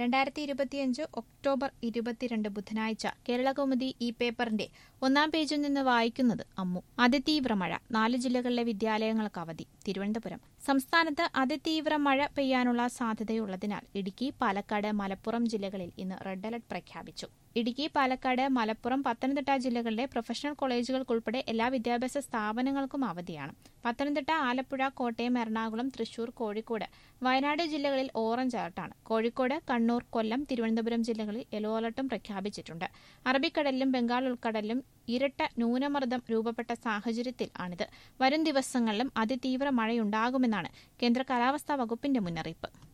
രണ്ടായിരത്തി ഇരുപത്തിയഞ്ച് ഒക്ടോബർ ഇരുപത്തിരണ്ട് ബുധനാഴ്ച കേരളകൗമുദി ഈ പേപ്പറിന്റെ ഒന്നാം പേജിൽ നിന്ന് വായിക്കുന്നത് അമ്മു അതിതീവ്ര മഴ നാല് ജില്ലകളിലെ വിദ്യാലയങ്ങൾക്ക് അവധി തിരുവനന്തപുരം സംസ്ഥാനത്ത് അതിതീവ്ര മഴ പെയ്യാനുള്ള സാധ്യതയുള്ളതിനാൽ ഇടുക്കി പാലക്കാട് മലപ്പുറം ജില്ലകളിൽ ഇന്ന് റെഡ് അലർട്ട് പ്രഖ്യാപിച്ചു ഇടുക്കി പാലക്കാട് മലപ്പുറം പത്തനംതിട്ട ജില്ലകളിലെ പ്രൊഫഷണൽ കോളേജുകൾക്കുൾപ്പെടെ എല്ലാ വിദ്യാഭ്യാസ സ്ഥാപനങ്ങൾക്കും അവധിയാണ് പത്തനംതിട്ട ആലപ്പുഴ കോട്ടയം എറണാകുളം തൃശൂർ കോഴിക്കോട് വയനാട് ജില്ലകളിൽ ഓറഞ്ച് അലർട്ടാണ് കോഴിക്കോട് കണ്ണൂർ കൊല്ലം തിരുവനന്തപുരം ജില്ലകളിൽ യെല്ലോ അലർട്ടും പ്രഖ്യാപിച്ചിട്ടുണ്ട് അറബിക്കടലിലും ബംഗാൾ ഉൾക്കടലിലും ഇരട്ട ന്യൂനമർദ്ദം രൂപപ്പെട്ട സാഹചര്യത്തിൽ ആണിത് വരും ദിവസങ്ങളിലും അതിതീവ്ര മഴയുണ്ടാകുമെന്നാണ് കേന്ദ്ര കാലാവസ്ഥാ വകുപ്പിന്റെ മുന്നറിയിപ്പ്